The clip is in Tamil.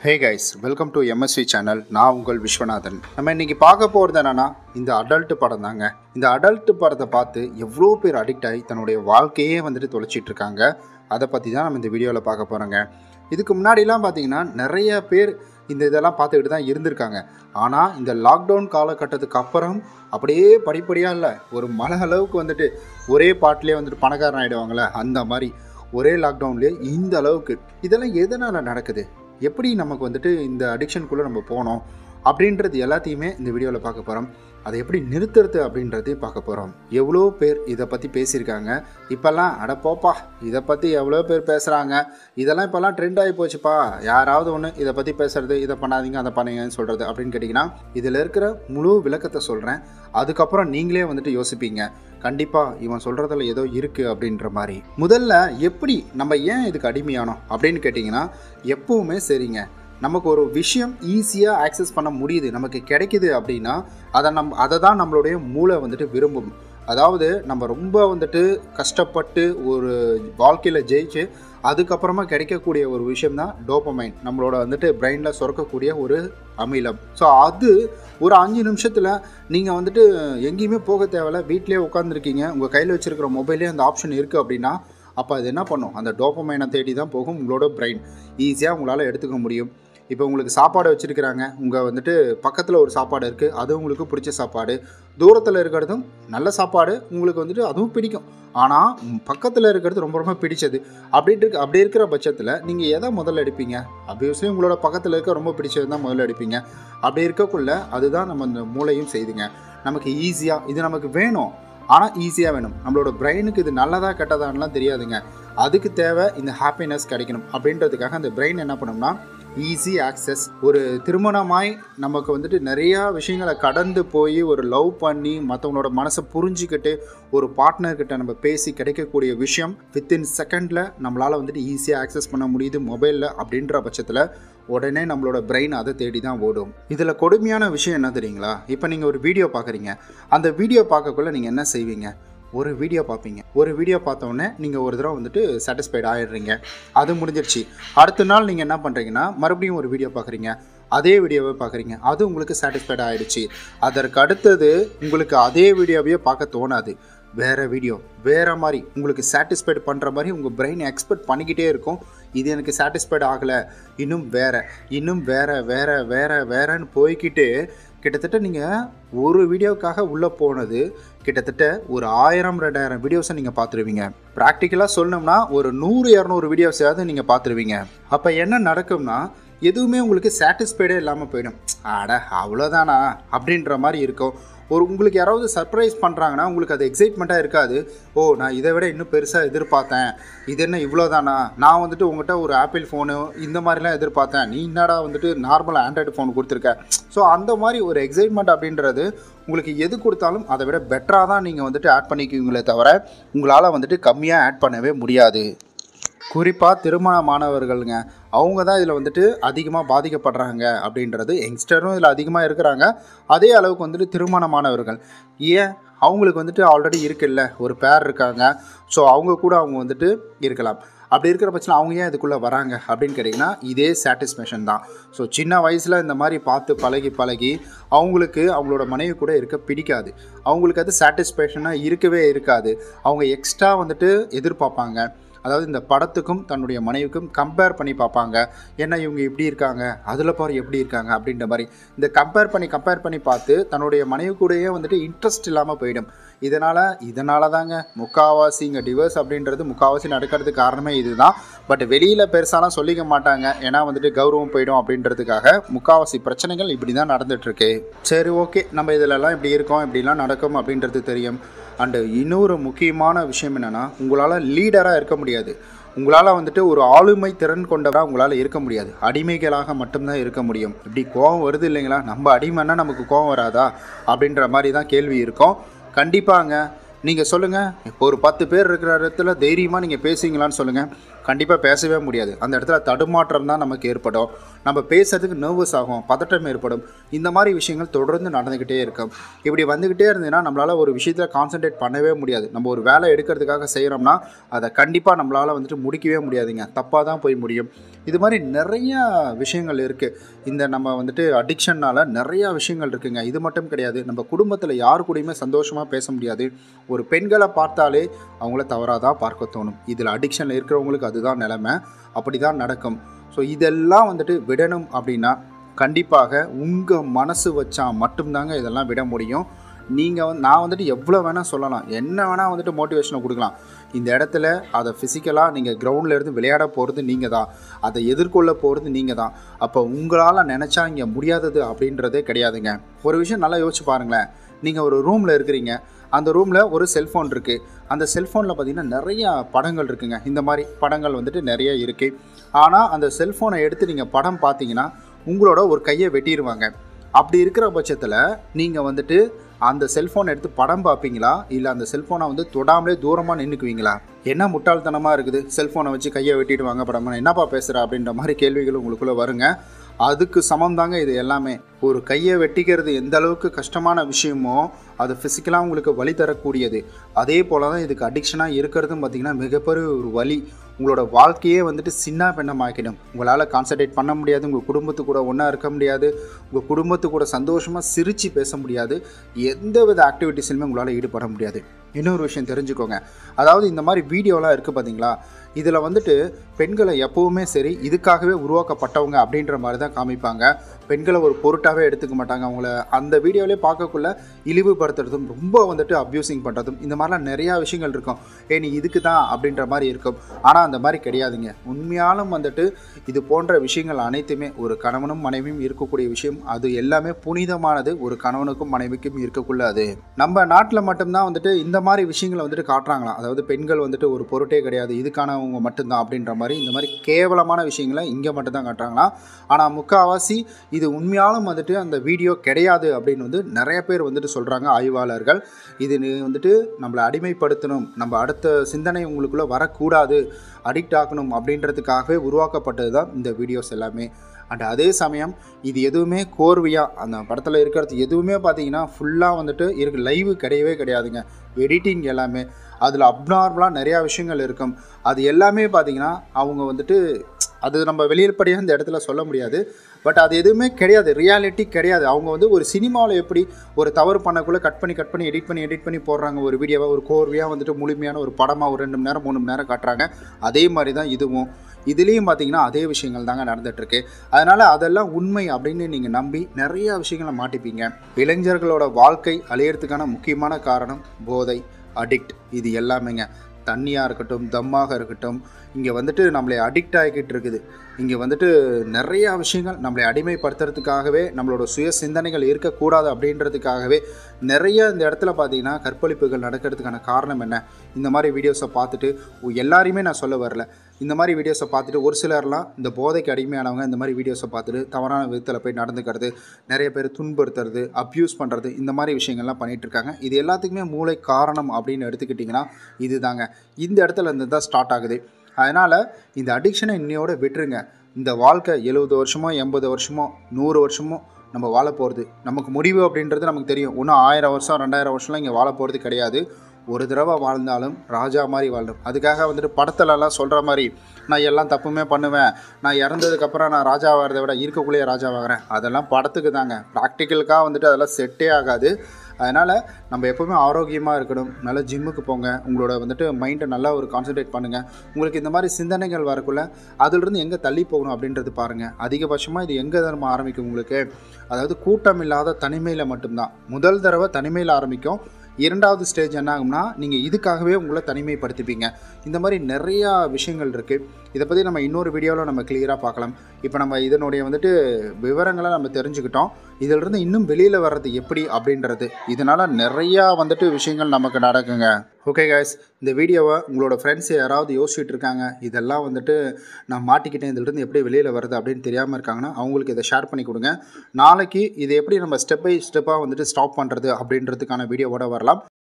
hey guys welcome to MSV channel நான் உங்கள் விஸ்வநாதன் நம்ம இன்னைக்கு பார்க்க போகிறது என்னன்னா இந்த அடல்ட் படம் தாங்க இந்த அடல்ட் படத்தை பார்த்து எவ்வளோ பேர் அடிக்ட் ஆகி தன்னுடைய வாழ்க்கையே வந்துட்டு தொலைச்சிட்டு இருக்காங்க அதை பற்றி தான் நம்ம இந்த வீடியோவில் பார்க்க போகிறோங்க இதுக்கு முன்னாடிலாம் பார்த்தீங்கன்னா நிறைய பேர் இந்த இதெல்லாம் பார்த்துக்கிட்டு தான் இருந்திருக்காங்க ஆனால் இந்த லாக்டவுன் காலகட்டத்துக்கு அப்புறம் அப்படியே படிப்படியாக இல்லை ஒரு மலை அளவுக்கு வந்துட்டு ஒரே பாட்டிலே வந்துட்டு பணக்காரன் ஆகிடுவாங்களே அந்த மாதிரி ஒரே லாக்டவுன்லேயே இந்த அளவுக்கு இதெல்லாம் எதனால் நடக்குது எப்படி நமக்கு வந்துட்டு இந்த அடிக்ஷனுக்குள்ளே நம்ம போனோம் அப்படின்றது எல்லாத்தையுமே இந்த வீடியோவில் பார்க்க போகிறோம் அதை எப்படி நிறுத்துறது அப்படின்றது பார்க்க போகிறோம் எவ்வளோ பேர் இதை பற்றி பேசியிருக்காங்க இப்போல்லாம் அட போப்பா இதை பற்றி எவ்வளோ பேர் பேசுகிறாங்க இதெல்லாம் இப்போல்லாம் ட்ரெண்ட் ஆகி போச்சுப்பா யாராவது ஒன்று இதை பற்றி பேசுறது இதை பண்ணாதீங்க அதை பண்ணுங்கன்னு சொல்கிறது அப்படின்னு கேட்டிங்கன்னா இதில் இருக்கிற முழு விளக்கத்தை சொல்கிறேன் அதுக்கப்புறம் நீங்களே வந்துட்டு யோசிப்பீங்க கண்டிப்பாக இவன் சொல்கிறதுல ஏதோ இருக்குது அப்படின்ற மாதிரி முதல்ல எப்படி நம்ம ஏன் இதுக்கு அடிமையானோம் அப்படின்னு கேட்டிங்கன்னா எப்பவுமே சரிங்க நமக்கு ஒரு விஷயம் ஈஸியாக ஆக்சஸ் பண்ண முடியுது நமக்கு கிடைக்குது அப்படின்னா அதை நம் அதை தான் நம்மளுடைய மூளை வந்துட்டு விரும்பும் அதாவது நம்ம ரொம்ப வந்துட்டு கஷ்டப்பட்டு ஒரு வாழ்க்கையில் ஜெயிச்சு அதுக்கப்புறமா கிடைக்கக்கூடிய ஒரு விஷயம் தான் டோப்பமைன் நம்மளோட வந்துட்டு பிரெயினில் சுரக்கக்கூடிய ஒரு அமிலம் ஸோ அது ஒரு அஞ்சு நிமிஷத்தில் நீங்கள் வந்துட்டு எங்கேயுமே போக தேவையில்ல வீட்டிலே உட்காந்துருக்கீங்க உங்கள் கையில் வச்சுருக்கிற மொபைலே அந்த ஆப்ஷன் இருக்குது அப்படின்னா அப்போ அது என்ன பண்ணும் அந்த டோப்பமைனை தேடி தான் போகும் உங்களோட பிரெயின் ஈஸியாக உங்களால் எடுத்துக்க முடியும் இப்போ உங்களுக்கு சாப்பாடு வச்சுருக்கிறாங்க உங்கள் வந்துட்டு பக்கத்தில் ஒரு சாப்பாடு இருக்குது அது உங்களுக்கு பிடிச்ச சாப்பாடு தூரத்தில் இருக்கிறதும் நல்ல சாப்பாடு உங்களுக்கு வந்துட்டு அதுவும் பிடிக்கும் ஆனால் பக்கத்தில் இருக்கிறது ரொம்ப ரொம்ப பிடிச்சது அப்படின்ட்டு இருக்கு அப்படி இருக்கிற பட்சத்தில் நீங்கள் எதை முதல்ல எடுப்பீங்க அப்வியஸ்லி உங்களோட பக்கத்தில் இருக்க ரொம்ப பிடிச்சது தான் முதல்ல எடுப்பீங்க அப்படி இருக்கக்குள்ள அதுதான் நம்ம இந்த மூளையும் செய்துங்க நமக்கு ஈஸியாக இது நமக்கு வேணும் ஆனால் ஈஸியாக வேணும் நம்மளோட பிரெயினுக்கு இது நல்லதா கெட்டதான்லாம் தெரியாதுங்க அதுக்கு தேவை இந்த ஹாப்பினஸ் கிடைக்கணும் அப்படின்றதுக்காக அந்த பிரெயின் என்ன பண்ணும்னா ஈஸி ஆக்சஸ் ஒரு திருமணமாய் நமக்கு வந்துட்டு நிறையா விஷயங்களை கடந்து போய் ஒரு லவ் பண்ணி மற்றவங்களோட மனசை புரிஞ்சுக்கிட்டு ஒரு பார்ட்னர்கிட்ட நம்ம பேசி கிடைக்கக்கூடிய விஷயம் வித்தின் செகண்டில் நம்மளால் வந்துட்டு ஈஸியாக ஆக்சஸ் பண்ண முடியுது மொபைலில் அப்படின்ற பட்சத்தில் உடனே நம்மளோட பிரெயின் அதை தேடி தான் ஓடும் இதில் கொடுமையான விஷயம் என்ன தெரியுங்களா இப்போ நீங்கள் ஒரு வீடியோ பார்க்குறீங்க அந்த வீடியோ பார்க்கக்குள்ள நீங்கள் என்ன செய்வீங்க ஒரு வீடியோ பார்ப்பீங்க ஒரு வீடியோ பார்த்தோன்னே நீங்கள் ஒரு தடவை வந்துட்டு சாட்டிஸ்ஃபைட் ஆகிடுறீங்க அது முடிஞ்சிருச்சு அடுத்த நாள் நீங்கள் என்ன பண்ணுறீங்கன்னா மறுபடியும் ஒரு வீடியோ பார்க்குறீங்க அதே வீடியோவை பார்க்குறீங்க அது உங்களுக்கு சாட்டிஸ்ஃபைட் ஆகிடுச்சு அதற்கு அடுத்தது உங்களுக்கு அதே வீடியோவையே பார்க்க தோணாது வேறு வீடியோ வேறு மாதிரி உங்களுக்கு சாட்டிஸ்ஃபைட் பண்ணுற மாதிரி உங்கள் பிரெயின் எக்ஸ்பெக்ட் பண்ணிக்கிட்டே இருக்கும் இது எனக்கு சாட்டிஸ்ஃபைட் ஆகலை இன்னும் வேறு இன்னும் வேறு வேறு வேறு வேறன்னு போய்கிட்டு கிட்டத்தட்ட நீங்கள் ஒரு வீடியோக்காக உள்ளே போனது கிட்டத்தட்ட ஒரு ஆயிரம் ரெண்டாயிரம் வீடியோஸை நீங்கள் பார்த்துருவீங்க ப்ராக்டிக்கலாக சொல்லணும்னா ஒரு நூறு இரநூறு வீடியோஸாவது நீங்கள் பார்த்துருவீங்க அப்போ என்ன நடக்கும்னா எதுவுமே உங்களுக்கு சாட்டிஸ்ஃபைடே இல்லாமல் போயிடும் அட அவ்வளோதானா அப்படின்ற மாதிரி இருக்கும் ஒரு உங்களுக்கு யாராவது சர்ப்ரைஸ் பண்ணுறாங்கன்னா உங்களுக்கு அது எக்ஸைட்மெண்ட்டாக இருக்காது ஓ நான் இதை விட இன்னும் பெருசாக எதிர்பார்த்தேன் இது என்ன இவ்வளோதானா நான் வந்துட்டு உங்கள்கிட்ட ஒரு ஆப்பிள் ஃபோனு இந்த மாதிரிலாம் எதிர்பார்த்தேன் நீ என்னடா வந்துட்டு நார்மல் ஆண்ட்ராய்டு ஃபோன் கொடுத்துருக்க ஸோ அந்த மாதிரி ஒரு எக்ஸைட்மெண்ட் அப்படின்றது உங்களுக்கு எது கொடுத்தாலும் அதை விட பெட்டராக தான் நீங்கள் வந்துட்டு ஆட் பண்ணிக்குவீங்களே தவிர உங்களால் வந்துட்டு கம்மியாக ஆட் பண்ணவே முடியாது குறிப்பாக திருமணமானவர்களுங்க அவங்க தான் இதில் வந்துட்டு அதிகமாக பாதிக்கப்படுறாங்க அப்படின்றது யங்ஸ்டரும் இதில் அதிகமாக இருக்கிறாங்க அதே அளவுக்கு வந்துட்டு திருமணமானவர்கள் ஏன் அவங்களுக்கு வந்துட்டு ஆல்ரெடி இருக்குல்ல ஒரு பேர் இருக்காங்க ஸோ அவங்க கூட அவங்க வந்துட்டு இருக்கலாம் அப்படி இருக்கிற பட்சத்தில் அவங்க ஏன் இதுக்குள்ளே வராங்க அப்படின்னு கேட்டிங்கன்னா இதே சாட்டிஸ்ஃபேக்ஷன் தான் ஸோ சின்ன வயசில் இந்த மாதிரி பார்த்து பழகி பழகி அவங்களுக்கு அவங்களோட மனைவி கூட இருக்க பிடிக்காது அவங்களுக்கு அது சாட்டிஸ்ஃபேக்ஷனாக இருக்கவே இருக்காது அவங்க எக்ஸ்ட்ரா வந்துட்டு எதிர்பார்ப்பாங்க அதாவது இந்த படத்துக்கும் தன்னுடைய மனைவிக்கும் கம்பேர் பண்ணி பார்ப்பாங்க என்ன இவங்க இப்படி இருக்காங்க அதில் பாரு எப்படி இருக்காங்க அப்படின்ற மாதிரி இந்த கம்பேர் பண்ணி கம்பேர் பண்ணி பார்த்து தன்னுடைய மனைவி கூடயே வந்துட்டு இன்ட்ரெஸ்ட் இல்லாமல் போயிடும் இதனால் இதனால தாங்க முக்காவாசி இங்கே டிவர்ஸ் அப்படின்றது முக்காவாசி நடக்கிறதுக்கு காரணமே இதுதான் பட் வெளியில் பெருசாலாம் சொல்லிக்க மாட்டாங்க ஏன்னா வந்துட்டு கௌரவம் போயிடும் அப்படின்றதுக்காக முக்காவாசி பிரச்சனைகள் இப்படி தான் நடந்துகிட்ருக்கு சரி ஓகே நம்ம இதிலெல்லாம் இப்படி இருக்கோம் இப்படிலாம் நடக்கும் அப்படின்றது தெரியும் அண்டு இன்னொரு முக்கியமான விஷயம் என்னென்னா உங்களால் லீடராக இருக்க முடியாது உங்களால் வந்துட்டு ஒரு ஆளுமை திறன் கொண்டவராக உங்களால் இருக்க முடியாது அடிமைகளாக மட்டும்தான் இருக்க முடியும் இப்படி கோவம் வருது இல்லைங்களா நம்ம அடிமைன்னா நமக்கு கோவம் வராதா அப்படின்ற மாதிரி தான் கேள்வி இருக்கும் கண்டிப்பாங்க நீங்கள் சொல்லுங்கள் இப்போ ஒரு பத்து பேர் இருக்கிற இடத்துல தைரியமாக நீங்கள் பேசுவீங்களான்னு சொல்லுங்கள் கண்டிப்பாக பேசவே முடியாது அந்த இடத்துல தடுமாற்றம் தான் நமக்கு ஏற்படும் நம்ம பேசுறதுக்கு நர்வஸ் ஆகும் பதட்டம் ஏற்படும் இந்த மாதிரி விஷயங்கள் தொடர்ந்து நடந்துக்கிட்டே இருக்கும் இப்படி வந்துக்கிட்டே இருந்ததுன்னா நம்மளால் ஒரு விஷயத்தில் கான்சென்ட்ரேட் பண்ணவே முடியாது நம்ம ஒரு வேலை எடுக்கிறதுக்காக செய்கிறோம்னா அதை கண்டிப்பாக நம்மளால் வந்துட்டு முடிக்கவே முடியாதுங்க தப்பாக தான் போய் முடியும் இது மாதிரி நிறைய விஷயங்கள் இருக்குது இந்த நம்ம வந்துட்டு அடிக்ஷன்னால் நிறையா விஷயங்கள் இருக்குங்க இது மட்டும் கிடையாது நம்ம குடும்பத்தில் யார் கூடயுமே சந்தோஷமாக பேச முடியாது ஒரு பெண்களை பார்த்தாலே அவங்கள தவறாக தான் பார்க்க தோணும் இதில் அடிக்ஷனில் இருக்கிறவங்களுக்கு அதுதான் நிலைமை அப்படி தான் நடக்கும் ஸோ இதெல்லாம் வந்துட்டு விடணும் அப்படின்னா கண்டிப்பாக உங்கள் மனசு வச்சா மட்டும்தாங்க இதெல்லாம் விட முடியும் நீங்கள் வந்து நான் வந்துட்டு எவ்வளோ வேணால் சொல்லலாம் என்ன வேணால் வந்துட்டு மோட்டிவேஷனை கொடுக்கலாம் இந்த இடத்துல அதை ஃபிசிக்கலாக நீங்கள் கிரவுண்டில் இருந்து விளையாட போகிறது நீங்கள் தான் அதை எதிர்கொள்ள போகிறது நீங்கள் தான் அப்போ உங்களால் நினச்சா இங்கே முடியாதது அப்படின்றதே கிடையாதுங்க ஒரு விஷயம் நல்லா யோசிச்சு பாருங்களேன் நீங்கள் ஒரு ரூமில் இருக்கிறீங்க அந்த ரூமில் ஒரு செல்ஃபோன் இருக்குது அந்த செல்ஃபோனில் பார்த்தீங்கன்னா நிறையா படங்கள் இருக்குங்க இந்த மாதிரி படங்கள் வந்துட்டு நிறைய இருக்குது ஆனால் அந்த செல்ஃபோனை எடுத்து நீங்கள் படம் பார்த்தீங்கன்னா உங்களோட ஒரு கையை வெட்டிடுவாங்க அப்படி இருக்கிற பட்சத்தில் நீங்கள் வந்துட்டு அந்த செல்ஃபோனை எடுத்து படம் பார்ப்பீங்களா இல்லை அந்த செல்ஃபோனை வந்து தொடாமலே தூரமாக நின்றுக்குவீங்களா என்ன முட்டாள்தனமாக இருக்குது செல்ஃபோனை வச்சு கையை வெட்டிடுவாங்க படம் என்னப்பா பேசுகிற அப்படின்ற மாதிரி கேள்விகள் உங்களுக்குள்ளே வருங்க அதுக்கு சமம் தாங்க இது எல்லாமே ஒரு கையை வெட்டிக்கிறது எந்த அளவுக்கு கஷ்டமான விஷயமோ அது ஃபிசிக்கலாக உங்களுக்கு வழி தரக்கூடியது அதே போல் தான் இதுக்கு அடிக்ஷனாக இருக்கிறதும் பார்த்திங்கன்னா மிகப்பெரிய ஒரு வழி உங்களோட வாழ்க்கையே வந்துட்டு சின்ன பெண்ணமாக்கிடும் உங்களால் கான்சன்ட்ரேட் பண்ண முடியாது உங்கள் குடும்பத்து கூட ஒன்றா இருக்க முடியாது உங்கள் குடும்பத்து கூட சந்தோஷமாக சிரித்து பேச முடியாது எந்த வித ஆக்டிவிட்டீஸ்லையுமே உங்களால் ஈடுபட முடியாது இன்னொரு விஷயம் தெரிஞ்சுக்கோங்க அதாவது இந்த மாதிரி வீடியோலாம் இருக்குது பார்த்தீங்களா இதில் வந்துட்டு பெண்களை எப்போவுமே சரி இதுக்காகவே உருவாக்கப்பட்டவங்க அப்படின்ற மாதிரி தான் காமிப்பாங்க பெண்களை ஒரு பொருட்டாகவே எடுத்துக்க மாட்டாங்க அவங்கள அந்த வீடியோவிலே பார்க்கக்குள்ள இழிவுபடுத்துறதும் ரொம்ப வந்துட்டு அப்யூசிங் பண்ணுறதும் இந்த மாதிரிலாம் நிறையா விஷயங்கள் இருக்கும் ஏ நீ இதுக்கு தான் அப்படின்ற மாதிரி இருக்கும் ஆனால் அந்த மாதிரி கிடையாதுங்க உண்மையாலும் வந்துட்டு இது போன்ற விஷயங்கள் அனைத்துமே ஒரு கணவனும் மனைவியும் இருக்கக்கூடிய விஷயம் அது எல்லாமே புனிதமானது ஒரு கணவனுக்கும் மனைவிக்கும் இருக்கக்குள்ள அது நம்ம நாட்டில் மட்டும்தான் வந்துட்டு இந்த மாதிரி விஷயங்களை வந்துட்டு காட்டுறாங்களாம் அதாவது பெண்கள் வந்துட்டு ஒரு பொருட்டே கிடையாது இதுக்கானவங்க மட்டும்தான் அப்படின்ற மாதிரி இந்த மாதிரி கேவலமான விஷயங்களை இங்கே மட்டும்தான் காட்டுறாங்களாம் ஆனால் முக்கால்வாசி இது உண்மையாலும் வந்துட்டு அந்த வீடியோ கிடையாது அப்படின்னு வந்து நிறைய பேர் வந்துட்டு சொல்கிறாங்க ஆய்வாளர்கள் இது நீ- வந்துட்டு நம்மளை அடிமைப்படுத்தணும் நம்ம அடுத்த சிந்தனை உங்களுக்குள்ளே வரக்கூடாது அடிக்ட் ஆகணும் அப்படின்றதுக்காகவே உருவாக்கப்பட்டது தான் இந்த வீடியோஸ் எல்லாமே அண்ட் அதே சமயம் இது எதுவுமே கோர்வையாக அந்த படத்தில் இருக்கிறது எதுவுமே பார்த்தீங்கன்னா ஃபுல்லாக வந்துட்டு இருக்கு லைவ் கிடையவே கிடையாதுங்க எடிட்டிங் எல்லாமே அதில் அப்நார்மலாக நிறையா விஷயங்கள் இருக்கும் அது எல்லாமே பார்த்தீங்கன்னா அவங்க வந்துட்டு அது நம்ம வெளியில்படியாக இந்த இடத்துல சொல்ல முடியாது பட் அது எதுவுமே கிடையாது ரியாலிட்டி கிடையாது அவங்க வந்து ஒரு சினிமாவில் எப்படி ஒரு தவறு பண்ணக்குள்ளே கட் பண்ணி கட் பண்ணி எடிட் பண்ணி எடிட் பண்ணி போடுறாங்க ஒரு வீடியோவை ஒரு கோர்வையாக வந்துட்டு முழுமையான ஒரு படமாக ஒரு ரெண்டு மணி நேரம் மூணு மணி நேரம் காட்டுறாங்க அதே மாதிரி தான் இதுவும் இதுலேயும் பார்த்தீங்கன்னா அதே விஷயங்கள் தாங்க நடந்துகிட்ருக்கு அதனால் அதெல்லாம் உண்மை அப்படின்னு நீங்கள் நம்பி நிறைய விஷயங்களை மாட்டிப்பீங்க இளைஞர்களோட வாழ்க்கை அழியறதுக்கான முக்கியமான காரணம் போதை அடிக்ட் இது எல்லாமேங்க தண்ணியாக இருக்கட்டும் தம்மாக இருக்கட்டும் இங்கே வந்துட்டு நம்மளை அடிக்ட் ஆகிக்கிட்டு இருக்குது இங்கே வந்துட்டு நிறையா விஷயங்கள் நம்மளை அடிமைப்படுத்துறதுக்காகவே நம்மளோட சுய சிந்தனைகள் இருக்கக்கூடாது அப்படின்றதுக்காகவே நிறைய இந்த இடத்துல பார்த்தீங்கன்னா கற்பழிப்புகள் நடக்கிறதுக்கான காரணம் என்ன இந்த மாதிரி வீடியோஸை பார்த்துட்டு ஓ, எல்லாரையுமே நான் சொல்ல வரல இந்த மாதிரி வீடியோஸை பார்த்துட்டு ஒரு சிலர்லாம் இந்த போதைக்கு அடிமையானவங்க இந்த மாதிரி வீடியோஸை பார்த்துட்டு தவறான விதத்தில் போய் நடந்துக்கிறது நிறைய பேர் துன்புறுத்துறது அப்யூஸ் பண்ணுறது இந்த மாதிரி விஷயங்கள்லாம் பண்ணிட்டு இருக்காங்க இது எல்லாத்துக்குமே மூளை காரணம் அப்படின்னு எடுத்துக்கிட்டிங்கன்னா இதுதாங்க இந்த இடத்துல இருந்து தான் ஸ்டார்ட் ஆகுது அதனால் இந்த அடிக்ஷனை இன்னையோட விட்டுருங்க இந்த வாழ்க்கை எழுபது வருஷமோ எண்பது வருஷமோ நூறு வருஷமோ நம்ம வாழ போகிறது நமக்கு முடிவு அப்படின்றது நமக்கு தெரியும் இன்னும் ஆயிரம் வருஷம் ரெண்டாயிரம் வருஷம்லாம் இங்கே வாழ போகிறது கிடையாது ஒரு தடவை வாழ்ந்தாலும் ராஜா மாதிரி வாழணும் அதுக்காக வந்துட்டு படத்துலலாம் சொல்கிற மாதிரி நான் எல்லாம் தப்புமே பண்ணுவேன் நான் இறந்ததுக்கப்புறம் நான் ராஜா ஆகிறத விட இருக்கக்குள்ளேயே ராஜா ஆகிறேன் அதெல்லாம் படத்துக்கு தாங்க ப்ராக்டிக்கலுக்காக வந்துட்டு அதெல்லாம் செட்டே ஆகாது அதனால் நம்ம எப்போவுமே ஆரோக்கியமாக இருக்கணும் நல்லா ஜிம்முக்கு போங்க உங்களோட வந்துட்டு மைண்டை நல்லா ஒரு கான்சென்ட்ரேட் பண்ணுங்கள் உங்களுக்கு இந்த மாதிரி சிந்தனைகள் வரக்குள்ள அதிலிருந்து எங்கே தள்ளி போகணும் அப்படின்றது பாருங்கள் அதிகபட்சமாக இது எங்கே தர்மம் ஆரம்பிக்கும் உங்களுக்கு அதாவது கூட்டம் இல்லாத தனிமையில் மட்டும்தான் முதல் தடவை தனிமையில் ஆரம்பிக்கும் இரண்டாவது ஸ்டேஜ் என்ன ஆகும்னா நீங்கள் இதுக்காகவே உங்களை தனிமைப்படுத்திப்பீங்க இந்த மாதிரி நிறையா விஷயங்கள் இருக்குது இதை பற்றி நம்ம இன்னொரு வீடியோவில் நம்ம கிளியராக பார்க்கலாம் இப்போ நம்ம இதனுடைய வந்துட்டு விவரங்களை நம்ம தெரிஞ்சுக்கிட்டோம் இதிலிருந்து இன்னும் வெளியில் வர்றது எப்படி அப்படின்றது இதனால் நிறையா வந்துட்டு விஷயங்கள் நமக்கு நடக்குங்க ஓகே guys இந்த வீடியோவை உங்களோட ஃப்ரெண்ட்ஸ் யாராவது யோசிச்சுட்டு இருக்காங்க இதெல்லாம் வந்துட்டு நான் மாட்டிக்கிட்டேன் இதிலிருந்து எப்படி வெளியில் வருது அப்படின்னு தெரியாமல் இருக்காங்கன்னா அவங்களுக்கு இதை ஷேர் பண்ணி கொடுங்க நாளைக்கு இது எப்படி நம்ம ஸ்டெப் பை ஸ்டெப்பாக வந்துட்டு ஸ்டாப் பண்ணுறது அப்படின்றதுக்கான வீடியோவோட வரலாம்